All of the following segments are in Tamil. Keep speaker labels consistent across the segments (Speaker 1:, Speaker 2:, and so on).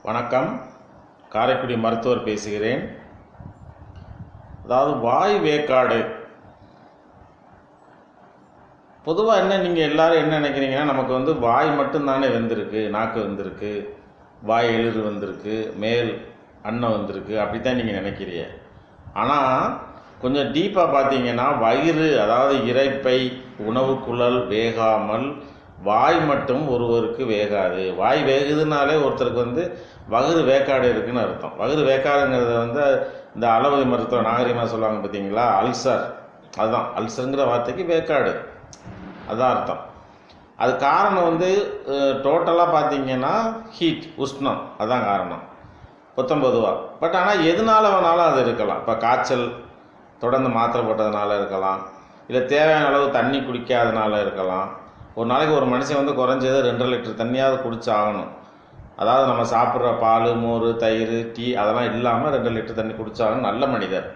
Speaker 1: வணக்கம் காரைக்குடி மருத்துவர் பேசுகிறேன் அதாவது வாய் வேக்காடு பொதுவாக என்ன நீங்கள் எல்லாரும் என்ன நினைக்கிறீங்கன்னா நமக்கு வந்து வாய் மட்டும்தானே வெந்திருக்கு நாக்கு வந்திருக்கு வாய் எழுறு வந்திருக்கு மேல் அன்னம் வந்திருக்கு அப்படி தான் நீங்கள் நினைக்கிறீங்க ஆனால் கொஞ்சம் டீப்பாக பார்த்தீங்கன்னா வயிறு அதாவது இரைப்பை உணவு குழல் வேகாமல் வாய் மட்டும் ஒருவருக்கு வேகாது வாய் வேகுதுனாலே ஒருத்தருக்கு வந்து வயிறு வேக்காடு இருக்குன்னு அர்த்தம் வயிறு வேக்காடுங்கிறத வந்து இந்த அளவு மருத்துவ நாகரிகமாக சொல்லுவாங்க பார்த்தீங்களா அல்சர் அதுதான் அல்சருங்கிற வார்த்தைக்கு வேக்காடு அதுதான் அர்த்தம் அது காரணம் வந்து டோட்டலாக பார்த்தீங்கன்னா ஹீட் உஷ்ணம் அதான் காரணம் பொத்தொம்பதுவா பட் ஆனால் எதனால வேணாலும் அது இருக்கலாம் இப்போ காய்ச்சல் தொடர்ந்து மாத்திரை போட்டதுனால இருக்கலாம் இல்லை தேவையான அளவு தண்ணி குடிக்காதனால இருக்கலாம் ஒரு நாளைக்கு ஒரு மனுஷன் வந்து குறைஞ்சது ரெண்டரை லிட்டர் தண்ணியாவது குடிச்சு ஆகணும் அதாவது நம்ம சாப்பிட்ற பால் மோர் தயிர் டீ அதெல்லாம் இல்லாமல் ரெண்டு லிட்டர் தண்ணி குடிச்சாலும் நல்ல மனிதர்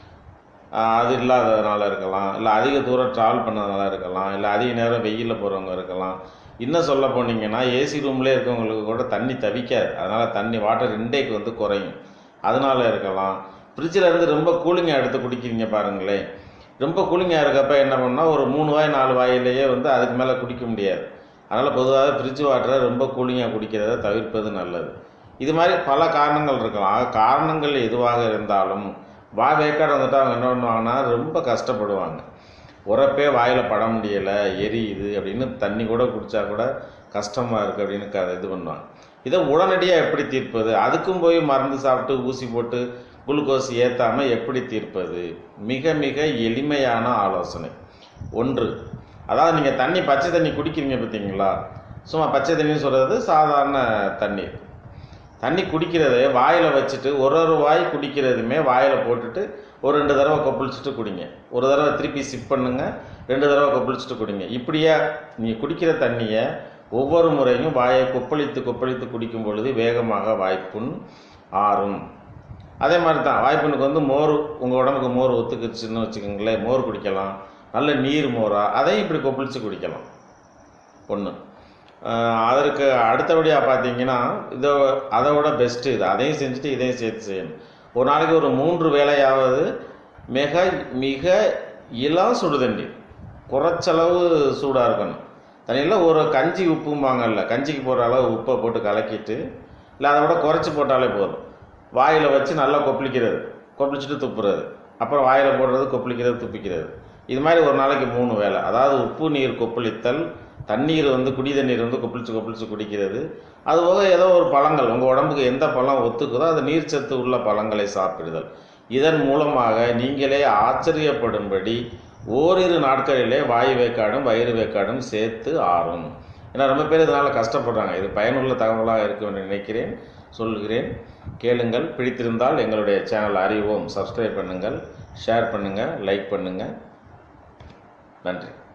Speaker 1: அது இல்லாததுனால இருக்கலாம் இல்லை அதிக தூரம் ட்ராவல் பண்ணதுனால இருக்கலாம் இல்லை அதிக நேரம் வெயிலில் போகிறவங்க இருக்கலாம் இன்னும் சொல்ல போனீங்கன்னா ஏசி ரூம்லேயே இருக்கவங்களுக்கு கூட தண்ணி தவிக்காது அதனால் தண்ணி வாட்டர் இன்டேக் வந்து குறையும் அதனால இருக்கலாம் ஃப்ரிட்ஜில் இருந்து ரொம்ப கூலிங்காக எடுத்து குடிக்கிறீங்க பாருங்களேன் ரொம்ப கூலிங்காக இருக்கப்ப என்ன பண்ணால் ஒரு மூணு வாய் நாலு வாயிலேயே வந்து அதுக்கு மேலே குடிக்க முடியாது அதனால் பொதுவாக ஃப்ரிட்ஜ் வாட்டரை ரொம்ப கூலிங்காக குடிக்கிறத தவிர்ப்பது நல்லது இது மாதிரி பல காரணங்கள் இருக்கலாம் ஆக காரணங்கள் எதுவாக இருந்தாலும் வாய் வேக்காடு வந்துட்டு அவங்க என்ன பண்ணுவாங்கன்னா ரொம்ப கஷ்டப்படுவாங்க உரப்பே வாயில் பட முடியலை எரியுது அப்படின்னு தண்ணி கூட குடித்தா கூட கஷ்டமாக இருக்குது அப்படின்னு க இது பண்ணுவாங்க இதை உடனடியாக எப்படி தீர்ப்பது அதுக்கும் போய் மருந்து சாப்பிட்டு ஊசி போட்டு குளுக்கோஸ் ஏற்றாமல் எப்படி தீர்ப்பது மிக மிக எளிமையான ஆலோசனை ஒன்று அதாவது நீங்கள் தண்ணி பச்சை தண்ணி குடிக்கிறீங்க பார்த்தீங்களா சும்மா பச்சை தண்ணின்னு சொல்கிறது சாதாரண தண்ணீர் தண்ணி குடிக்கிறத வாயில் வச்சுட்டு ஒரு ஒரு வாய் குடிக்கிறதுமே வாயில் போட்டுட்டு ஒரு ரெண்டு தடவை கொப்பளிச்சுட்டு குடிங்க ஒரு தடவை திருப்பி சிப் பண்ணுங்க ரெண்டு தடவை கொப்பளிச்சுட்டு குடிங்க இப்படியே நீங்கள் குடிக்கிற தண்ணியை ஒவ்வொரு முறையும் வாயை கொப்பளித்து கொப்பளித்து குடிக்கும் பொழுது வேகமாக வாய்ப்புண் ஆறும் அதே மாதிரி தான் வாய்ப்புண்ணுக்கு வந்து மோர் உங்கள் உடம்புக்கு மோர் ஒத்துக்குச்சுன்னு வச்சுக்கோங்களேன் மோர் குடிக்கலாம் நல்ல நீர் மோராக அதையும் இப்படி கொப்பளித்து குடிக்கலாம் ஒன்று அதற்கு அடுத்தபடியாக பார்த்தீங்கன்னா இதோ அதை விட பெஸ்ட்டு இது அதையும் செஞ்சுட்டு இதையும் சேர்த்து செய்யணும் ஒரு நாளைக்கு ஒரு மூன்று வேலையாவது மிக மிக இளம் சுடு தண்ணி குறைச்சளவு சூடாக இருக்கணும் தண்ணியில் ஒரு கஞ்சி உப்பும்பாங்கல்ல கஞ்சிக்கு போடுற அளவு உப்பை போட்டு கலக்கிட்டு இல்லை அதை விட குறைச்சி போட்டாலே போதும் வாயில் வச்சு நல்லா கொப்பளிக்கிறது கொப்பளிச்சுட்டு துப்புறது அப்புறம் வாயில் போடுறது கொப்பளிக்கிறது துப்பிக்கிறது இது மாதிரி ஒரு நாளைக்கு மூணு வேலை அதாவது உப்பு நீர் கொப்பளித்தல் தண்ணீர் வந்து குடி தண்ணீர் வந்து கொப்பளிச்சு கொப்பளிச்சு குடிக்கிறது அதுபோக ஏதோ ஒரு பழங்கள் உங்கள் உடம்புக்கு எந்த பழம் ஒத்துக்குதோ அது நீர்ச்சத்து உள்ள பழங்களை சாப்பிடுதல் இதன் மூலமாக நீங்களே ஆச்சரியப்படும்படி ஓரிரு நாட்களிலே வாயு வேக்காடும் வயிறு வேக்காடும் சேர்த்து ஆறும் ஏன்னா ரொம்ப பேர் இதனால் கஷ்டப்படுறாங்க இது பயனுள்ள தகவலாக இருக்கும் என்று நினைக்கிறேன் சொல்கிறேன் கேளுங்கள் பிடித்திருந்தால் எங்களுடைய சேனல் அறிவோம் சப்ஸ்கிரைப் பண்ணுங்கள் ஷேர் பண்ணுங்கள் லைக் பண்ணுங்கள் நன்றி